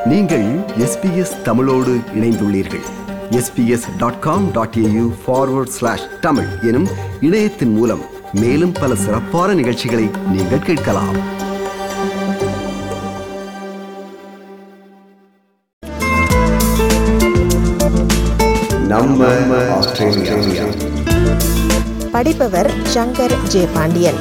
நீங்கள் எஸ்பிஎஸ் தமிழோடு இணைந்துள்ளீர்கள் SBS dot com dot AU forward slash Tamil எனும் இணையத்தின் மூலம் மேலும் பல சிறப்பான நிகழ்ச்சிகளை நீங்கள் கேட்கலாம் நம்ம ஆஸ்திரேலியா படிப்பவர் சங்கர் ஜே பாண்டியன்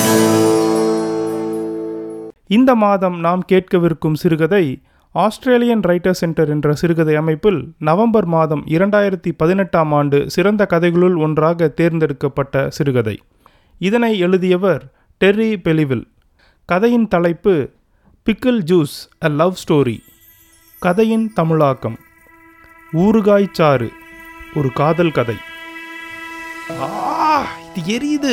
இந்த மாதம் நாம் கேட்கவிருக்கும் சிறுகதை ஆஸ்திரேலியன் ரைட்டர் சென்டர் என்ற சிறுகதை அமைப்பில் நவம்பர் மாதம் இரண்டாயிரத்தி பதினெட்டாம் ஆண்டு சிறந்த கதைகளுள் ஒன்றாக தேர்ந்தெடுக்கப்பட்ட சிறுகதை இதனை எழுதியவர் டெர்ரி பெலிவில் கதையின் தலைப்பு pickle juice a love story கதையின் தமிழாக்கம் ஊறுகாய் சாறு ஒரு காதல் கதை ஆ இது எரியுது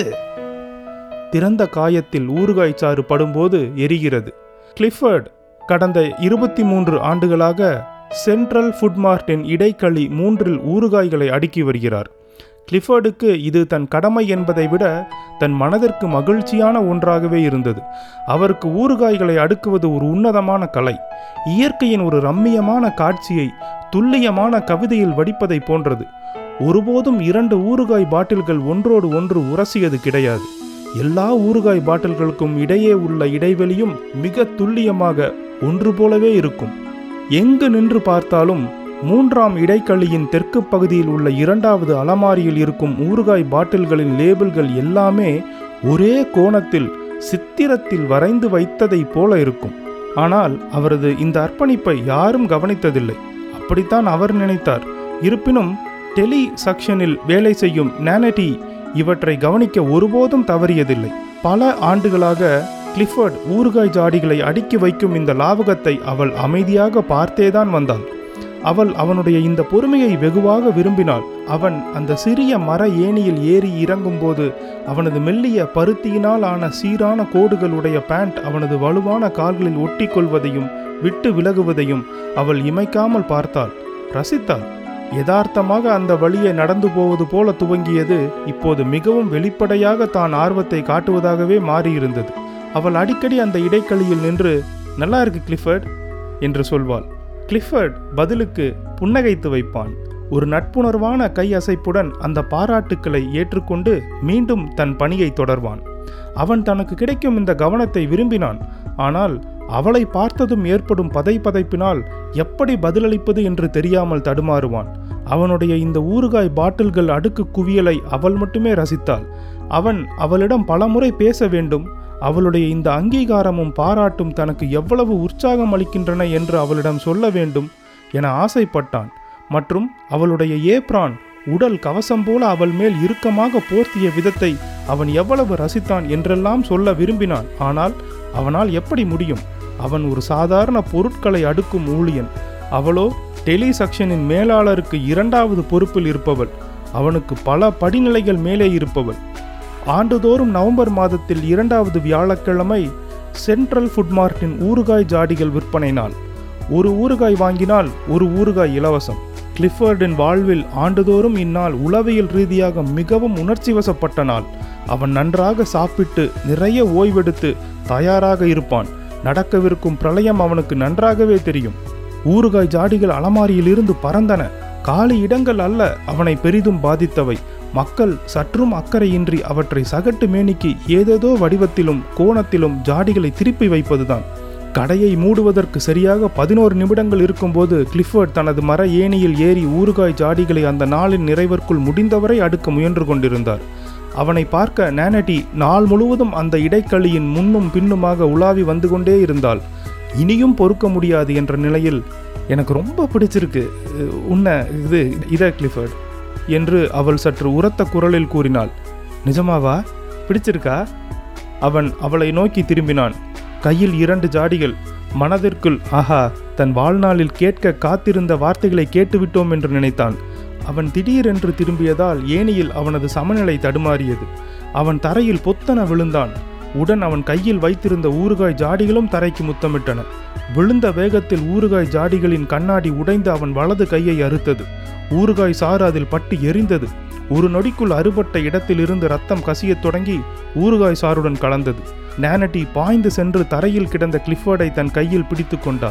திறந்த காயத்தில் ஊறுகாய் சாறு படும்போது எரிகிறது கிளிஃபர்ட் கடந்த இருபத்தி மூன்று ஆண்டுகளாக சென்ட்ரல் ஃபுட் மார்ட்டின் இடைக்களி மூன்றில் ஊறுகாய்களை அடுக்கி வருகிறார் கிளிஃபர்டுக்கு இது தன் கடமை என்பதை விட தன் மனதிற்கு மகிழ்ச்சியான ஒன்றாகவே இருந்தது அவருக்கு ஊறுகாய்களை அடுக்குவது ஒரு உன்னதமான கலை இயற்கையின் ஒரு ரம்மியமான காட்சியை துல்லியமான கவிதையில் வடிப்பதை போன்றது ஒருபோதும் இரண்டு ஊறுகாய் பாட்டில்கள் ஒன்றோடு ஒன்று உரசியது கிடையாது எல்லா ஊறுகாய் பாட்டில்களுக்கும் இடையே உள்ள இடைவெளியும் மிக துல்லியமாக ஒன்று போலவே இருக்கும் எங்கு நின்று பார்த்தாலும் மூன்றாம் இடைக்களியின் தெற்கு பகுதியில் உள்ள இரண்டாவது அலமாரியில் இருக்கும் ஊறுகாய் பாட்டில்களின் லேபிள்கள் எல்லாமே ஒரே கோணத்தில் சித்திரத்தில் வரைந்து வைத்ததைப் போல இருக்கும் ஆனால் அவரது இந்த அர்ப்பணிப்பை யாரும் கவனித்ததில்லை அப்படித்தான் அவர் நினைத்தார் இருப்பினும் டெலி சக்ஷனில் வேலை செய்யும் நானடி இவற்றை கவனிக்க ஒருபோதும் தவறியதில்லை பல ஆண்டுகளாக கிளிஃபர்ட் ஊறுகாய் ஜாடிகளை அடுக்கி வைக்கும் இந்த லாவகத்தை அவள் அமைதியாக பார்த்தேதான் வந்தாள் அவள் அவனுடைய இந்த பொறுமையை வெகுவாக விரும்பினாள் அவன் அந்த சிறிய மர ஏணியில் ஏறி இறங்கும்போது அவனது மெல்லிய பருத்தியினால் ஆன சீரான கோடுகளுடைய பேண்ட் அவனது வலுவான கால்களில் ஒட்டி கொள்வதையும் விட்டு விலகுவதையும் அவள் இமைக்காமல் பார்த்தாள் ரசித்தாள் யதார்த்தமாக அந்த வழியை நடந்து போவது போல துவங்கியது இப்போது மிகவும் வெளிப்படையாக தான் ஆர்வத்தை காட்டுவதாகவே மாறியிருந்தது அவள் அடிக்கடி அந்த இடைக்களியில் நின்று நல்லா இருக்கு கிளிஃபர்ட் என்று சொல்வாள் கிளிஃபர்ட் பதிலுக்கு புன்னகைத்து வைப்பான் ஒரு நட்புணர்வான கை அசைப்புடன் அந்த பாராட்டுக்களை ஏற்றுக்கொண்டு மீண்டும் தன் பணியை தொடர்வான் அவன் தனக்கு கிடைக்கும் இந்த கவனத்தை விரும்பினான் ஆனால் அவளை பார்த்ததும் ஏற்படும் பதைபதைப்பினால் எப்படி பதிலளிப்பது என்று தெரியாமல் தடுமாறுவான் அவனுடைய இந்த ஊறுகாய் பாட்டில்கள் அடுக்கு குவியலை அவள் மட்டுமே ரசித்தாள் அவன் அவளிடம் பலமுறை பேச வேண்டும் அவளுடைய இந்த அங்கீகாரமும் பாராட்டும் தனக்கு எவ்வளவு உற்சாகம் அளிக்கின்றன என்று அவளிடம் சொல்ல வேண்டும் என ஆசைப்பட்டான் மற்றும் அவளுடைய ஏப்ரான் உடல் கவசம் போல அவள் மேல் இறுக்கமாக போர்த்திய விதத்தை அவன் எவ்வளவு ரசித்தான் என்றெல்லாம் சொல்ல விரும்பினான் ஆனால் அவனால் எப்படி முடியும் அவன் ஒரு சாதாரண பொருட்களை அடுக்கும் ஊழியன் அவளோ டெலி செக்ஷனின் மேலாளருக்கு இரண்டாவது பொறுப்பில் இருப்பவள் அவனுக்கு பல படிநிலைகள் மேலே இருப்பவள் ஆண்டுதோறும் நவம்பர் மாதத்தில் இரண்டாவது வியாழக்கிழமை சென்ட்ரல் ஃபுட் மார்ட்டின் ஊறுகாய் ஜாடிகள் விற்பனை நாள் ஒரு ஊறுகாய் வாங்கினால் ஒரு ஊறுகாய் இலவசம் கிளிஃபர்டின் வாழ்வில் ஆண்டுதோறும் இந்நாள் உளவியல் ரீதியாக மிகவும் உணர்ச்சி வசப்பட்ட நாள் அவன் நன்றாக சாப்பிட்டு நிறைய ஓய்வெடுத்து தயாராக இருப்பான் நடக்கவிருக்கும் பிரளயம் அவனுக்கு நன்றாகவே தெரியும் ஊறுகாய் ஜாடிகள் அலமாரியிலிருந்து பறந்தன காலி இடங்கள் அல்ல அவனை பெரிதும் பாதித்தவை மக்கள் சற்றும் அக்கறையின்றி அவற்றை சகட்டு மேனிக்கு ஏதேதோ வடிவத்திலும் கோணத்திலும் ஜாடிகளை திருப்பி வைப்பதுதான் கடையை மூடுவதற்கு சரியாக பதினோரு நிமிடங்கள் இருக்கும்போது கிளிஃபர்ட் தனது மர ஏணியில் ஏறி ஊறுகாய் ஜாடிகளை அந்த நாளின் நிறைவிற்குள் முடிந்தவரை அடுக்க முயன்று கொண்டிருந்தார் அவனை பார்க்க நானடி நாள் முழுவதும் அந்த இடைக்களியின் முன்னும் பின்னுமாக உலாவி வந்து கொண்டே இருந்தாள் இனியும் பொறுக்க முடியாது என்ற நிலையில் எனக்கு ரொம்ப பிடிச்சிருக்கு அஹ், உன்னை இது இத கிளிஃபர்ட் என்று அவள் சற்று உரத்த குரலில் கூறினாள் நிஜமாவா பிடிச்சிருக்கா அவன் அவளை நோக்கி திரும்பினான் கையில் இரண்டு ஜாடிகள் மனதிற்குள் ஆஹா தன் வாழ்நாளில் கேட்க காத்திருந்த வார்த்தைகளை கேட்டுவிட்டோம் என்று நினைத்தான் அவன் திடீரென்று திரும்பியதால் ஏணியில் அவனது சமநிலை தடுமாறியது அவன் தரையில் பொத்தன விழுந்தான் உடன் அவன் கையில் வைத்திருந்த ஊறுகாய் ஜாடிகளும் தரைக்கு முத்தமிட்டன விழுந்த வேகத்தில் ஊறுகாய் ஜாடிகளின் கண்ணாடி உடைந்து அவன் வலது கையை அறுத்தது ஊறுகாய் சாறு அதில் பட்டு எரிந்தது ஒரு நொடிக்குள் அறுபட்ட இடத்திலிருந்து ரத்தம் கசியத் தொடங்கி ஊறுகாய் சாறுடன் கலந்தது நானட்டி பாய்ந்து சென்று தரையில் கிடந்த கிளிஃபர்டை தன் கையில் பிடித்து கொண்டாள்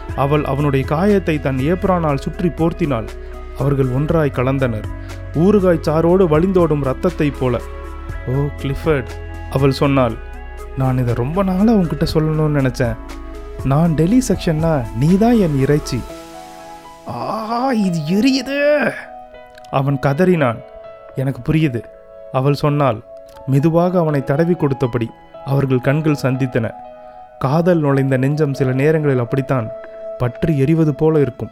அவள் அவனுடைய காயத்தை தன் ஏப்ரானால் சுற்றி போர்த்தினாள் அவர்கள் ஒன்றாய் கலந்தனர் ஊறுகாய் சாரோடு வழிந்தோடும் ரத்தத்தைப் போல ஓ கிளிஃபர்ட் அவள் சொன்னாள் நான் இதை ரொம்ப நாளாக உன்கிட்ட சொல்லணும்னு நினச்சேன் நான் டெல்லி செக்ஷன்னா நீ தான் என் இறைச்சி ஆ இது எரியுது அவன் கதறினான் எனக்கு புரியுது அவள் சொன்னாள் மெதுவாக அவனை தடவி கொடுத்தபடி அவர்கள் கண்கள் சந்தித்தன காதல் நுழைந்த நெஞ்சம் சில நேரங்களில் அப்படித்தான் பற்றி எரிவது போல இருக்கும்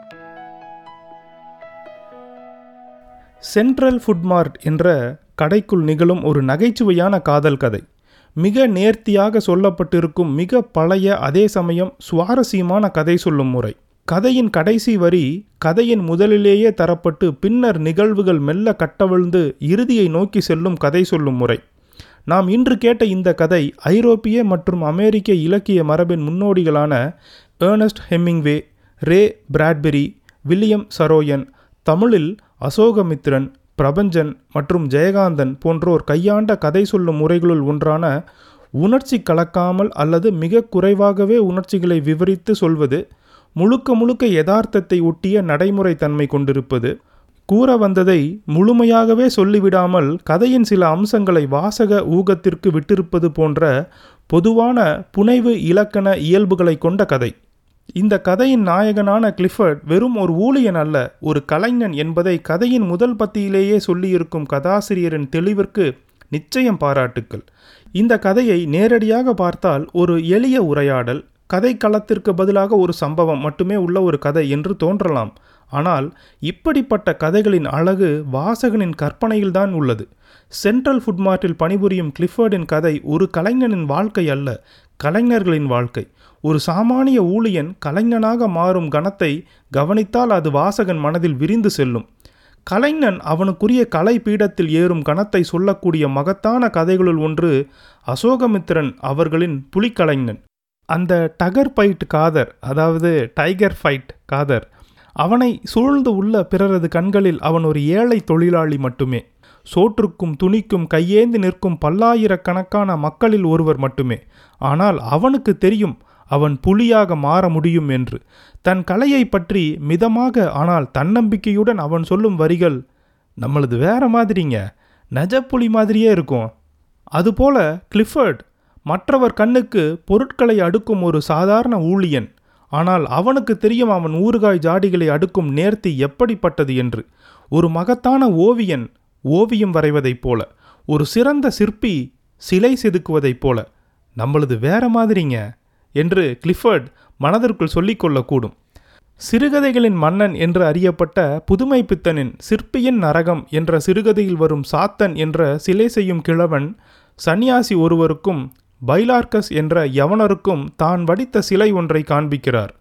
சென்ட்ரல் ஃபுட்மார்ட் என்ற கடைக்குள் நிகழும் ஒரு நகைச்சுவையான காதல் கதை மிக நேர்த்தியாக சொல்லப்பட்டிருக்கும் மிக பழைய அதே சமயம் சுவாரஸ்யமான கதை சொல்லும் முறை கதையின் கடைசி வரி கதையின் முதலிலேயே தரப்பட்டு பின்னர் நிகழ்வுகள் மெல்ல கட்டவிழ்ந்து இறுதியை நோக்கி செல்லும் கதை சொல்லும் முறை நாம் இன்று கேட்ட இந்த கதை ஐரோப்பிய மற்றும் அமெரிக்க இலக்கிய மரபின் முன்னோடிகளான Ernest Hemingway Ray Bradbury William Saroyan தமிழில் அசோகமித்ரன் பிரபஞ்சன் மற்றும் ஜெயகாந்தன் போன்றோர் கையாண்ட கதை சொல்லும் முறைகளுள் ஒன்றான உணர்ச்சி கலக்காமல் அல்லது மிக குறைவாகவே உணர்ச்சிகளை விவரித்து சொல்வது முழுக்க முழுக்க யதார்த்தத்தை ஒட்டிய நடைமுறை தன்மை கொண்டிருப்பது கூற வந்ததை முழுமையாகவே சொல்லிவிடாமல் கதையின் சில அம்சங்களை வாசக ஊகத்திற்கு விட்டிருப்பது போன்ற பொதுவான புனைவு இலக்கண இயல்புகளை கொண்ட கதை இந்த கதையின் நாயகனான கிளிஃபர்ட் வெறும் ஒரு ஊழியன் அல்ல ஒரு கலைஞன் என்பதை கதையின் முதல் பத்தியிலேயே சொல்லியிருக்கும் கதாசிரியரின் தெளிவிற்கு நிச்சயம் பாராட்டுக்கள் இந்த கதையை நேரடியாக பார்த்தால் ஒரு எளிய உரையாடல் கதை களத்திற்கு பதிலாக ஒரு சம்பவம் மட்டுமே உள்ள ஒரு கதை என்று தோன்றலாம் ஆனால் இப்படிப்பட்ட கதைகளின் அழகு வாசகனின் கற்பனையில்தான் உள்ளது சென்ட்ரல் ஃபுட்மார்ட்டில் பணிபுரியும் கிளிஃபர்டின் கதை ஒரு கலைஞனின் வாழ்க்கை அல்ல கலைஞர்களின் வாழ்க்கை ஒரு சாமானிய ஊழியன் கலைஞனாக மாறும் கணத்தை கவனித்தால் அது வாசகன் மனதில் விரிந்து செல்லும் கலைஞன் அவனுக்குரிய கலை பீடத்தில் ஏறும் கணத்தை சொல்லக்கூடிய மகத்தான கதைகளுள் ஒன்று அசோகமித்திரன் அவர்களின் புலிக்கலைஞன் அந்த டகர் ஃபைட் காதர் அதாவது டைகர் ஃபைட் காதர் அவனை சூழ்ந்து உள்ள பிறரது கண்களில் அவன் ஒரு ஏழை தொழிலாளி மட்டுமே சோற்றுக்கும் துணிக்கும் கையேந்தி நிற்கும் பல்லாயிரக்கணக்கான மக்களில் ஒருவர் மட்டுமே ஆனால் அவனுக்கு தெரியும் அவன் புலியாக மாற முடியும் என்று தன் கலையை பற்றி மிதமாக ஆனால் தன்னம்பிக்கையுடன் அவன் சொல்லும் வரிகள் நம்மளது வேற மாதிரிங்க நஜ புலி மாதிரியே இருக்கும் அதுபோல கிளிஃபர்ட் மற்றவர் கண்ணுக்கு பொருட்களை அடுக்கும் ஒரு சாதாரண ஊழியன் ஆனால் அவனுக்கு தெரியும் அவன் ஊறுகாய் ஜாடிகளை அடுக்கும் நேர்த்தி எப்படிப்பட்டது என்று ஒரு மகத்தான ஓவியன் ஓவியம் வரைவதைப் போல ஒரு சிறந்த சிற்பி சிலை செதுக்குவதைப் போல நம்மளது வேற மாதிரிங்க என்று கிளிஃபர்ட் மனதிற்குள் சொல்லிக்கொள்ளக்கூடும் சிறுகதைகளின் மன்னன் என்று அறியப்பட்ட புதுமை பித்தனின் சிற்பியின் நரகம் என்ற சிறுகதையில் வரும் சாத்தன் என்ற சிலை செய்யும் கிழவன் சந்நியாசி ஒருவருக்கும் பைலார்கஸ் என்ற யவனருக்கும் தான் வடித்த சிலை ஒன்றை காண்பிக்கிறார்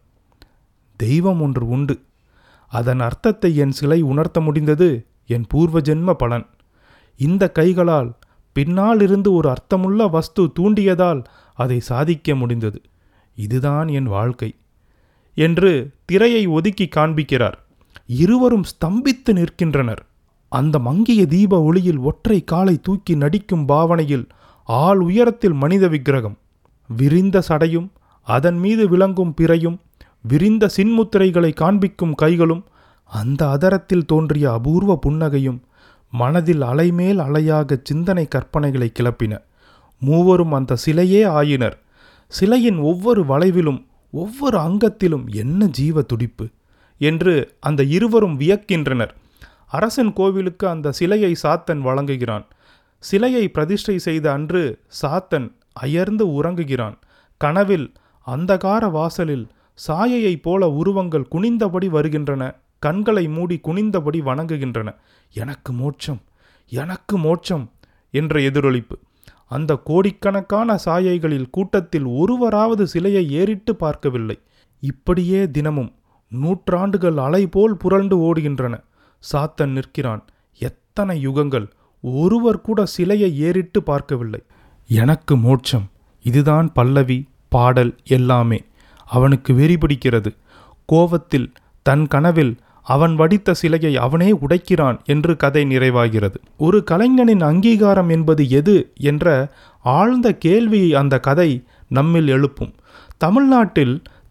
தெய்வம் ஒன்று உண்டு அதன் அர்த்தத்தை என் சிலை உணர்த்த முடிந்தது என் பூர்வ ஜென்ம பலன் இந்த கைகளால் பின்னால் இருந்து ஒரு அர்த்தமுள்ள வஸ்து தூண்டியதால் அதை சாதிக்க முடிந்தது இதுதான் என் வாழ்க்கை என்று திரையை ஒதுக்கி காண்பிக்கிறார் இருவரும் ஸ்தம்பித்து நிற்கின்றனர் அந்த மங்கிய தீப ஒளியில் ஒற்றை காலை தூக்கி நடிக்கும் பாவனையில் ஆள் உயரத்தில் மனித விக்கிரகம் விரிந்த சடையும் அதன் மீது விளங்கும் பிறையும் விரிந்த சின்முத்திரைகளை காண்பிக்கும் கைகளும் அந்த அதரத்தில் தோன்றிய அபூர்வ புன்னகையும் மனதில் அலைமேல் அலையாக சிந்தனை கற்பனைகளை கிளப்பின மூவரும் அந்த சிலையே ஆயினர் சிலையின் ஒவ்வொரு வளைவிலும் ஒவ்வொரு அங்கத்திலும் என்ன ஜீவ துடிப்பு என்று அந்த இருவரும் வியக்கின்றனர் அரசன் கோவிலுக்கு அந்த சிலையை சாத்தன் வழங்குகிறான் சிலையை பிரதிஷ்டை செய்த அன்று சாத்தன் அயர்ந்து உறங்குகிறான் கனவில் அந்தகார வாசலில் சாயையைப் போல உருவங்கள் குனிந்தபடி வருகின்றன கண்களை மூடி குனிந்தபடி வணங்குகின்றன எனக்கு மோட்சம் எனக்கு மோட்சம் என்ற எதிரொலிப்பு அந்த கோடிக்கணக்கான சாயைகளில் கூட்டத்தில் ஒருவராவது சிலையை ஏறிட்டு பார்க்கவில்லை இப்படியே தினமும் நூற்றாண்டுகள் அலை போல் புரண்டு ஓடுகின்றன சாத்தன் நிற்கிறான் எத்தனை யுகங்கள் ஒருவர் கூட சிலையை ஏறிட்டு பார்க்கவில்லை எனக்கு மோட்சம் இதுதான் பல்லவி பாடல் எல்லாமே அவனுக்கு வெறி பிடிக்கிறது கோவத்தில் தன் கனவில் அவன் வடித்த சிலையை அவனே உடைக்கிறான் என்று கதை நிறைவாகிறது ஒரு கலைஞனின் அங்கீகாரம் என்பது எது என்ற ஆழ்ந்த கேள்வியை அந்த கதை நம்மில் எழுப்பும் தமிழ்நாட்டில்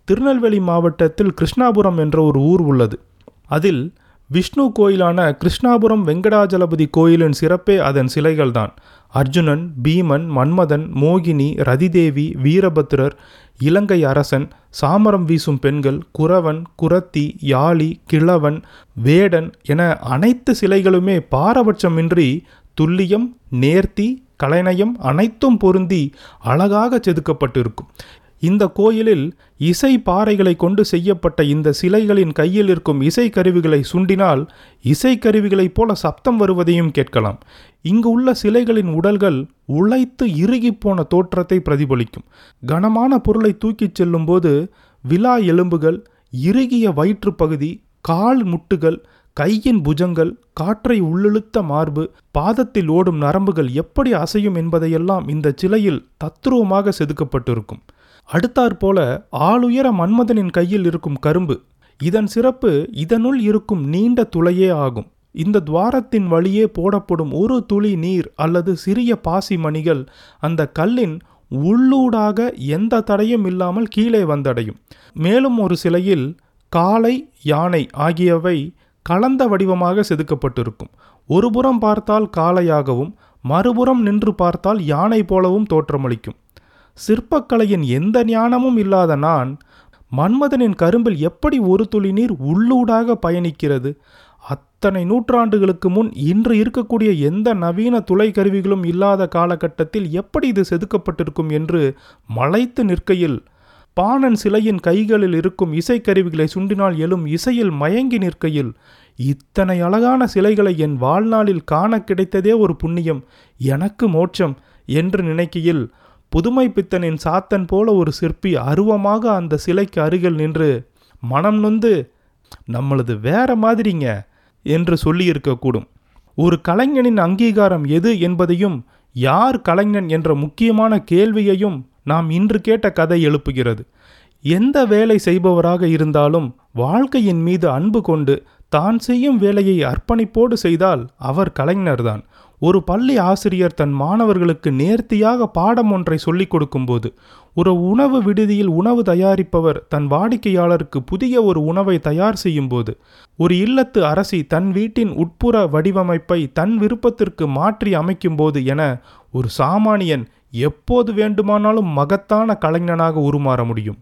திருநெல்வேலி மாவட்டத்தில் கிருஷ்ணாபுரம் என்ற ஒரு ஊர் உள்ளது அதில் விஷ்ணு கோயிலான கிருஷ்ணாபுரம் வெங்கடாஜலபதி கோயிலின் சிறப்பே அதன் சிலைகள்தான் அர்ஜுனன் பீமன் மன்மதன் மோகினி ரதிதேவி வீரபத்திரர் இலங்கை அரசன் சாமரம் வீசும் பெண்கள் குறவன் குரத்தி யாழி கிழவன் வேடன் என அனைத்து சிலைகளுமே பாரபட்சமின்றி துல்லியம் நேர்த்தி கலைநயம் அனைத்தும் பொருந்தி அழகாக செதுக்கப்பட்டிருக்கும் இந்த கோயிலில் இசை பாறைகளை கொண்டு செய்யப்பட்ட இந்த சிலைகளின் கையில் இருக்கும் இசை கருவிகளை சுண்டினால் இசை கருவிகளைப் போல சப்தம் வருவதையும் கேட்கலாம் இங்கு உள்ள சிலைகளின் உடல்கள் உழைத்து இறுகிப்போன தோற்றத்தை பிரதிபலிக்கும் கனமான பொருளை தூக்கிச் செல்லும்போது விலா எலும்புகள் இறுகிய வயிற்றுப் பகுதி கால் முட்டுகள் கையின் புஜங்கள் காற்றை உள்ளிழுத்த மார்பு பாதத்தில் ஓடும் நரம்புகள் எப்படி அசையும் என்பதையெல்லாம் இந்த சிலையில் தத்ரூபமாக செதுக்கப்பட்டிருக்கும் அடுத்தாற்போல ஆளுயர மன்மதனின் கையில் இருக்கும் கரும்பு இதன் சிறப்பு இதனுள் இருக்கும் நீண்ட துளையே ஆகும் இந்த துவாரத்தின் வழியே போடப்படும் ஒரு துளி நீர் அல்லது சிறிய பாசி மணிகள் அந்த கல்லின் உள்ளூடாக எந்த தடையும் இல்லாமல் கீழே வந்தடையும் மேலும் ஒரு சிலையில் காளை யானை ஆகியவை கலந்த வடிவமாக செதுக்கப்பட்டிருக்கும் ஒருபுறம் பார்த்தால் காளையாகவும் மறுபுறம் நின்று பார்த்தால் யானை போலவும் தோற்றமளிக்கும் சிற்பக்கலையின் எந்த ஞானமும் இல்லாத நான் மன்மதனின் கரும்பில் எப்படி ஒரு துளி நீர் உள்ளூடாக பயணிக்கிறது அத்தனை நூற்றாண்டுகளுக்கு முன் இன்று இருக்கக்கூடிய எந்த நவீன துளை கருவிகளும் இல்லாத காலகட்டத்தில் எப்படி இது செதுக்கப்பட்டிருக்கும் என்று மலைத்து நிற்கையில் பாணன் சிலையின் கைகளில் இருக்கும் இசைக்கருவிகளை சுண்டினால் எழும் இசையில் மயங்கி நிற்கையில் இத்தனை அழகான சிலைகளை என் வாழ்நாளில் காண கிடைத்ததே ஒரு புண்ணியம் எனக்கு மோட்சம் என்று நினைக்கையில் புதுமை பித்தனின் சாத்தன் போல ஒரு சிற்பி அருவமாக அந்த சிலைக்கு அருகில் நின்று மனம் நொந்து நம்மளது வேற மாதிரிங்க என்று சொல்லியிருக்கக்கூடும் ஒரு கலைஞனின் அங்கீகாரம் எது என்பதையும் யார் கலைஞன் என்ற முக்கியமான கேள்வியையும் நாம் இன்று கேட்ட கதை எழுப்புகிறது எந்த வேலை செய்பவராக இருந்தாலும் வாழ்க்கையின் மீது அன்பு கொண்டு தான் செய்யும் வேலையை அர்ப்பணிப்போடு செய்தால் அவர் கலைஞர்தான் ஒரு பள்ளி ஆசிரியர் தன் மாணவர்களுக்கு நேர்த்தியாக பாடம் ஒன்றை சொல்லிக் கொடுக்கும்போது ஒரு உணவு விடுதியில் உணவு தயாரிப்பவர் தன் வாடிக்கையாளருக்கு புதிய ஒரு உணவை தயார் செய்யும்போது ஒரு இல்லத்து அரசி தன் வீட்டின் உட்புற வடிவமைப்பை தன் விருப்பத்திற்கு மாற்றி அமைக்கும்போது என ஒரு சாமானியன் எப்போது வேண்டுமானாலும் மகத்தான கலைஞனாக உருமாற முடியும்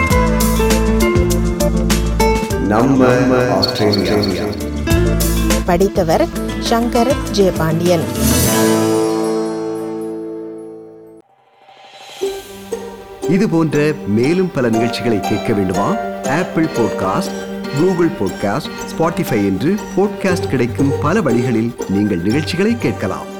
நம்ம ஆஸ்திரேலியா படித்தவர் சங்கர் ஜே பாண்டியன் இது போன்ற மேலும் பல நிகழ்ச்சிகளை கேட்க வேண்டுமா Apple podcast Google podcast Spotify என்று பாட்காஸ்ட் கிடைக்கும் பல வழிகளில் நீங்கள் நிகழ்ச்சிகளை கேட்கலாம்